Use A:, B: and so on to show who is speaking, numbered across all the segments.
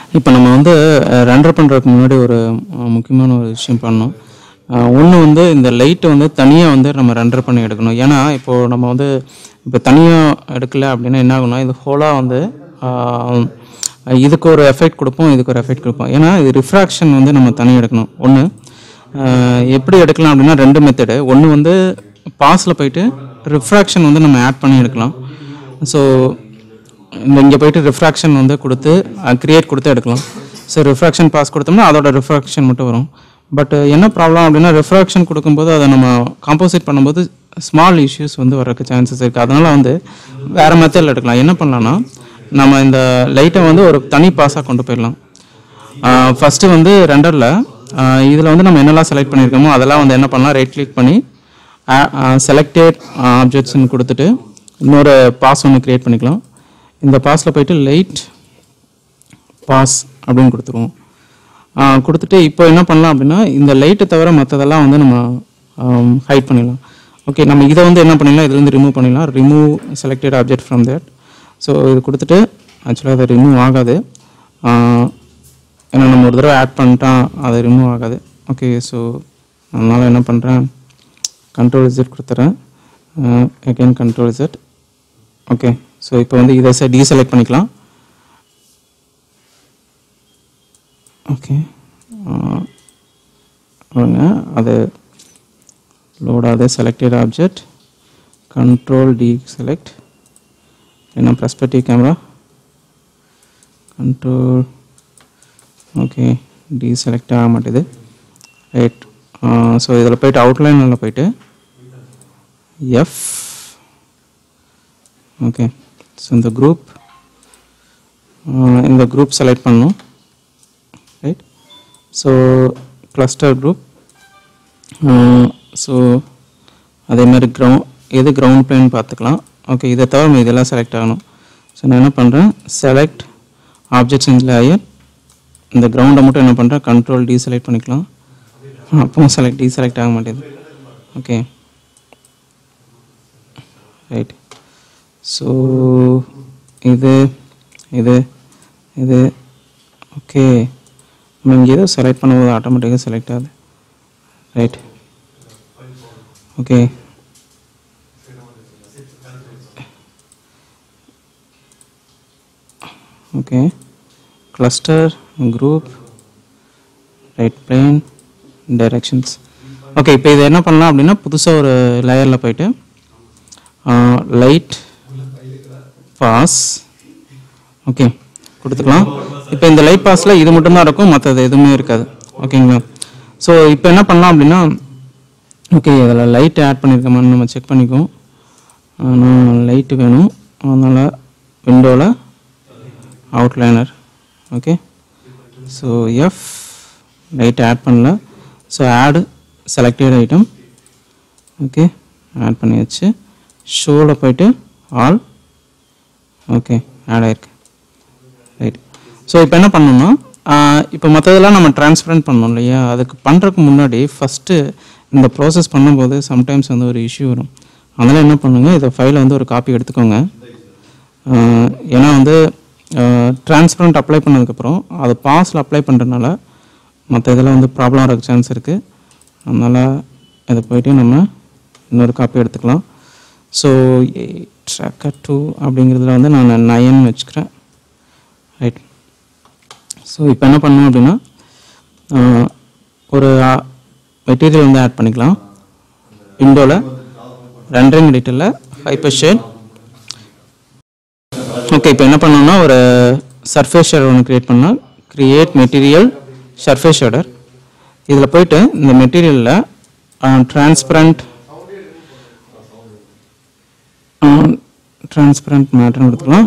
A: இப்போ நம்ம வந்து ரெண்டர் பண்ணுறதுக்கு முன்னாடி ஒரு அஹ், முக்கியமான ஒரு விஷயம் பண்ணணும் ஒன்று வந்து இந்த லைட்டை வந்து தனியாக வந்து நம்ம ரெண்டர் பண்ணி எடுக்கணும் ஏன்னா இப்போது நம்ம வந்து இப்போ தனியாக எடுக்கல அப்படின்னா என்ன ஆகும்னா இது ஹோலாக வந்து ஆஹ், இதுக்கு ஒரு எஃபெக்ட் கொடுப்போம் இதுக்கு ஒரு எஃபெக்ட் கொடுப்போம் ஏன்னா இது ரிஃப்ராக்ஷன் வந்து நம்ம தனியாக எடுக்கணும் ஒன்று எப்படி எடுக்கலாம் அப்படின்னா ரெண்டு மெத்தடு ஒன்று வந்து பாஸில் போயிட்டு ரிஃப்ராக்ஷன் வந்து நம்ம ஆட் பண்ணி எடுக்கலாம் ஸோ இந்த இங்கே போயிட்டு ரிஃப்ராக்ஷன் வந்து கொடுத்து கிரியேட் கொடுத்து எடுக்கலாம் ஸோ ரிஃப்ராக்ஷன் பாஸ் கொடுத்தோம்னா அதோட ரிஃப்ராக்ஷன் மட்டும் வரும் பட் என்ன ப்ராப்ளம் அப்படின்னா ரிஃப்ராக்ஷன் கொடுக்கும்போது அதை நம்ம காம்போசிட் பண்ணும்போது ஸ்மால் இஷ்யூஸ் வந்து வரக்கு சான்சஸ் இருக்குது அதனால் வந்து வேறு மெத்தடில் எடுக்கலாம் என்ன பண்ணலாம்னா நம்ம இந்த லைட்டை வந்து ஒரு தனி பாஸாக கொண்டு போயிடலாம் ஃபஸ்ட்டு வந்து ரெண்டரில் இதில் வந்து நம்ம என்னெல்லாம் செலக்ட் பண்ணியிருக்கோமோ அதெல்லாம் வந்து என்ன பண்ணலாம் ரைட் கிளிக் பண்ணி செலக்டட் ஆப்ஜெக்ட்ஸ்னு கொடுத்துட்டு இன்னொரு பாஸ் ஒன்று க்ரியேட் பண்ணிக்கலாம் இந்த பாஸில் போயிட்டு லைட் பாஸ் அப்படின்னு கொடுத்துருவோம் ஆ, கொடுத்துட்டு இப்போ என்ன பண்ணலாம் அப்படின்னா இந்த லைட்டை தவிர மற்றதெல்லாம் வந்து நம்ம ஹைட் பண்ணிடலாம் ஓகே நம்ம இதை வந்து என்ன பண்ணிடலாம் இதுலேருந்து ரிமூவ் பண்ணிடலாம் remove selected object from that so இது கொடுத்துட்டு ஆக்சுவலாக அது ரிமூவ் ஆகாது ஆ, ஏன்னா நம்ம ஒரு தடவை ஆட் பண்ணிட்டா அது ரிமூவ் ஆகாது ஓகே ஸோ அதனால் என்ன பண்ணுறேன் கண்ட்ரோல் இசட் கொடுத்துறேன் again control Z okay so இப்போ வந்து இதை டீசெலக்ட் பண்ணிக்கலாம் ஓகே பாருங்க அது லோட் ஆகுது selected object control D select என்ன perspective camera control okay D select ஆக மாட்டேது ரைட் ஸோ இதில் போயிட்டு அவுட்லைனில் போயிட்டு எஃப் ஓகே ஸோ இந்த குரூப் இந்த குரூப் செலக்ட் பண்ணணும் right so cluster group so அதே மாதிரி கிரவுண்ட் எது கிரவுண்ட் பிளேன் பார்த்துக்கலாம் ஓகே இதை தவிர மீதி இதெல்லாம் செலக்ட் ஆகணும் ஸோ நான் என்ன பண்ணுறேன் செலக்ட் ஆப்ஜெக்ட்ஸ் இன் லேயர் இந்த கிரவுண்டை மட்டும் என்ன பண்ணுறேன் கண்ட்ரோல் டி செலக்ட் பண்ணிக்கலாம் அப்பவும் செலக்ட் டி செலக்ட் ஆக மாட்டேது ஓகே ரைட் ஸோ இது இது இது ஓகே நம்ம இங்கே ஏதோ செலக்ட் பண்ணும்போது ஆட்டோமேட்டிக்காக செலக்ட் ஆகுது right okay okay cluster group right plane directions okay இப்போ இது என்ன பண்ணலாம் அப்படின்னா புதுசாக ஒரு லேயரில் போயிட்டு லைட் பாஸ் ஓகே கொடுத்துக்கலாம் இப்போ இந்த லைட் பாஸில் இது மட்டும்தான் இருக்கும் மற்றது எதுவுமே இருக்காது ஓகேங்களா ஸோ இப்போ என்ன பண்ணலாம் அப்படின்னா ஓகே இதில் லைட் ஆட் பண்ணியிருக்கோமான்னு நம்ம செக் பண்ணிக்குவோம் ஆனால் லைட்டு வேணும் அதனால் விண்டோவில் outliner okay so F light add பண்ணல so add selected item okay add பண்ணியாச்சு ஷோவில் போயிட்டு ஆல் ஓகே ஆட் ஆயிருக்கு ரைட் ஸோ இப்போ என்ன பண்ணணும்னா இப்போ மற்றதெல்லாம் நம்ம டிரான்ஸ்பரண்ட் பண்ணோம் இல்லையா அதுக்கு பண்ணுறதுக்கு முன்னாடி ஃபஸ்ட்டு இந்த ப்ராசஸ் பண்ணும்போது சம்டைம்ஸ் வந்து ஒரு இஷ்யூ வரும் அதனால் என்ன பண்ணுங்க இதை ஃபைலை வந்து ஒரு காப்பி எடுத்துக்கோங்க ஆஹ் ஏன்னா வந்து டிரான்ஸ்பரண்ட் அப்ளை பண்ணதுக்கப்புறம் அது பாஸில் அப்ளை பண்ணுறதுனால மற்ற இதெல்லாம் வந்து ப்ராப்ளம் வரக்கு சான்ஸ் இருக்குது அதனால் இதை போயிட்டு நம்ம இன்னொரு காப்பி எடுத்துக்கலாம் ஸோ ட்ராக்கர் டூ அப்படிங்கிறதுல வந்து நான் நயன் வச்சுக்கிறேன் ரைட் ஸோ இப்போ என்ன பண்ணணும் அப்படின்னா ஆஹ், ஒரு மெட்டீரியல் வந்து ஆட் பண்ணிக்கலாம் விண்டோவில் ரெண்டரிங் எடிட்டரில் ஹைப்பர் ஷேட் ஓகே இப்போ என்ன பண்ணணும்னா ஒரு சர்ஃபேஸ் ஷேடர் ஒன்று க்ரியேட் பண்ணால் க்ரியேட் மெட்டீரியல் சர்ஃபேஸ் ஷேடர் இதில் போயிட்டு இந்த மெட்டீரியலில் டிரான்ஸ்பரண்ட் டிரான்ஸ்பரண்ட் மேட்ருன்னு கொடுத்துக்கலாம்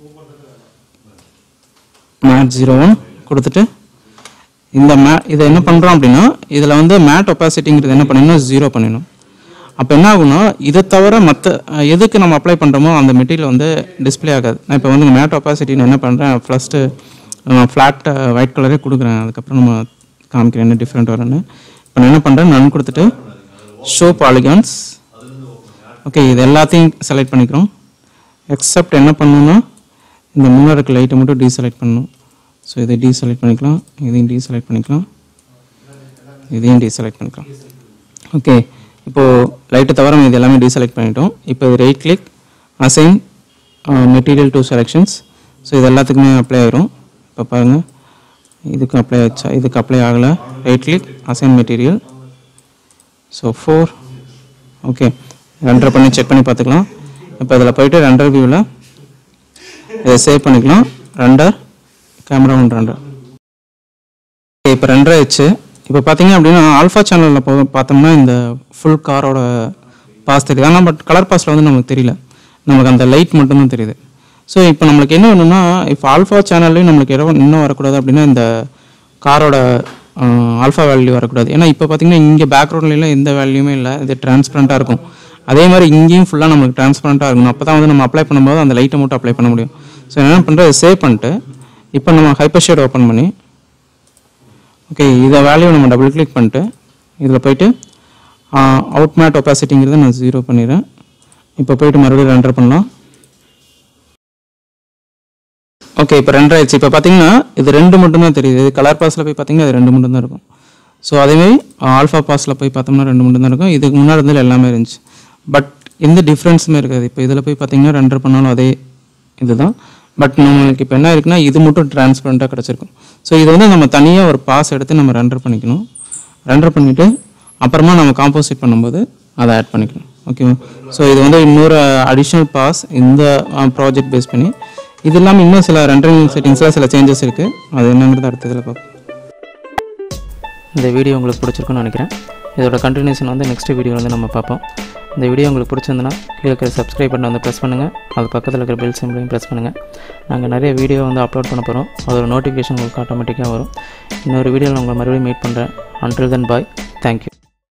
A: மேட் ஜீரோ ஒன் கொடுத்துட்டு இந்த மே இதை என்ன பண்ணுறோம் அப்படின்னா இதில் வந்து மேட் ஒப்பாசிட்டிங்கிறது என்ன பண்ணணும் ஜீரோ பண்ணிடணும் அப்போ என்ன ஆகும்னா இதை தவிர மற்ற எதுக்கு நம்ம அப்ளை பண்ணுறோமோ அந்த மெட்டீரியல் வந்து டிஸ்ப்ளே ஆகாது நான் இப்போ வந்து மேட் ஒப்பாசிட்டி நான் என்ன பண்ணுறேன் ஃபஸ்ட்டு ஃப்ளாட் ஒயிட் கலரே கொடுக்குறேன் அதுக்கப்புறம் நம்ம காமிக்கிறேன் என்ன டிஃப்ரெண்ட் வரும்னு இப்போ நான் என்ன பண்ணுறேன் நான் கொடுத்துட்டு ஷோ பாலிகான்ஸ் ஓகே இது எல்லாத்தையும் செலக்ட் பண்ணிக்கிறோம் எக்ஸப்ட் என்ன பண்ணணும்னா இந்த முன்னாடி இருக்க லைட்டை மட்டும் டீசெலக்ட் பண்ணணும் ஸோ இதை டீசெலக்ட் பண்ணிக்கலாம் இதையும் டீசெலக்ட் பண்ணிக்கலாம் இதையும் டீசெலக்ட் பண்ணிக்கலாம் ஓகே இப்போது லைட்டை தவிர இது எல்லாமே டீசெலக்ட் பண்ணிட்டோம் இப்போ இது right click assign material to selections so இது எல்லாத்துக்குமே அப்ளை ஆயிரும் இப்போ பாருங்கள் இதுக்கு அப்ளை ஆச்சா இதுக்கு அப்ளை ஆகலை right click assign material so four okay ரெண்டரை பண்ணி செக் பண்ணி பார்த்துக்கலாம் இப்போ இதில் போயிட்டு ரெண்டர் வியூவில் இதை சேவ் பண்ணிக்கலாம் render camera one render okay இப்போ ரெண்டரை ஆயிடுச்சு இப்போ பார்த்தீங்க அப்படின்னா ஆல்ஃபா சேனலில் போ பார்த்தோம்னா இந்த ஃபுல் காரோட பாஸ் தெரியுது ஆனால் பட் கலர் பாஸில் வந்து நமக்கு தெரியல நமக்கு அந்த லைட் மட்டும்தான் தெரியுது ஸோ இப்போ நம்மளுக்கு என்ன வேணும்னா இப்போ ஆல்ஃபா சேனல்லையும் நம்மளுக்கு இடம் இன்னும் வரக்கூடாது அப்படின்னா இந்த காரோட ஆல்ஃபா வேல்யூ வரக்கூடாது ஏன்னா இப்போ பார்த்தீங்கன்னா இங்கே பேக்ரவுண்ட்லாம் எந்த வேல்யூமே இல்லை இது டிரான்ஸ்பரண்ட்டாக இருக்கும் அதே மாதிரி இங்கேயும் ஃபுல்லாக நம்மளுக்கு டிரான்ஸ்பரண்ட்டாக இருக்கணும் அப்போ தான் வந்து நம்ம அப்ளை பண்ணும்போது அந்த லைட்டை மட்டும் அப்ளை பண்ண முடியும் ஸோ என்ன பண்ணுறது சேவ் பண்ணிட்டு இப்போ நம்ம ஹைப்பர் ஷேட் ஓப்பன் பண்ணி ஓகே இதை வேல்யூ நம்ம டபுள் கிளிக் பண்ணிட்டு இதில் போயிட்டு அவுட் மேட் ஒப்பாசிட்டிங்கிறத நான் ஜீரோ பண்ணிடுறேன் இப்போ போயிட்டு மறுபடியும் ரெண்டர் பண்ணலாம் ஓகே இப்போ ரெண்டர் ஆயிடுச்சு இப்போ பார்த்தீங்கன்னா இது ரெண்டு மட்டும்தான் தெரியுது இது கலர் பாஸில் போய் பார்த்தீங்கன்னா இது ரெண்டு மட்டும்தான் இருக்கும் ஸோ அதேமாதிரி ஆல்ஃபா பாஸில் போய் பார்த்தோம்னா ரெண்டு மட்டும்தான் இருக்கும் இதுக்கு முன்னாடி இருந்தால் எல்லாமே இருந்துச்சு பட் எந்த டிஃப்ரென்ஸுமே இருக்காது இப்போ இதில் போய் பார்த்தீங்கன்னா ரெண்டர் பண்ணாலும் அதே இதுதான் பட் நம்மளுக்கு இப்போ என்ன இருக்குன்னா இது மட்டும் டிரான்ஸ்பரண்ட்டாக கிடச்சிருக்கும் ஸோ இது வந்து நம்ம தனியாக ஒரு பாஸ் எடுத்து நம்ம ரெண்டர் பண்ணிக்கணும் ரெண்டர் பண்ணிவிட்டு அப்புறமா நம்ம காம்போசிட் பண்ணும்போது அதை ஆட் பண்ணிக்கணும் ஓகேவா ஸோ இது வந்து இன்னொரு அடிஷ்னல் பாஸ் இந்த ப்ராஜெக்ட் பேஸ் பண்ணி இது இல்லாமல் இன்னும் சில ரெண்டரிங் செட்டிங்ஸில் சில சேஞ்சஸ் இருக்குது அது என்னங்கிறது அடுத்ததில் பார்ப்போம்
B: இந்த வீடியோ உங்களுக்கு பிடிச்சிருக்குன்னு நினைக்கிறேன் இதோட கண்டினியூஷன் வந்து நெக்ஸ்ட் வீடியோ வந்து நம்ம பார்ப்போம் இந்த வீடியோ உங்களுக்கு பிடிச்சிருந்துன்னா கீழே இருக்கிற சப்ஸ்கிரைப் பட்டன் வந்து ப்ரெஸ் பண்ணுங்கள் அது பக்கத்தில் இருக்கிற பெல் சிம்பிளையும் ப்ரெஸ் பண்ணுங்கள் நாங்கள் நிறைய வீடியோ வந்து அப்லோட் பண்ண போகிறோம் அதோட நோட்டிஃபிகேஷன் உங்களுக்கு ஆட்டோமேட்டிக்காக வரும் இன்னொரு வீடியோவில் உங்களை மறுபடியும் மீட் பண்ணுறேன் அன்டில் தென் பாய் தேங்க்யூ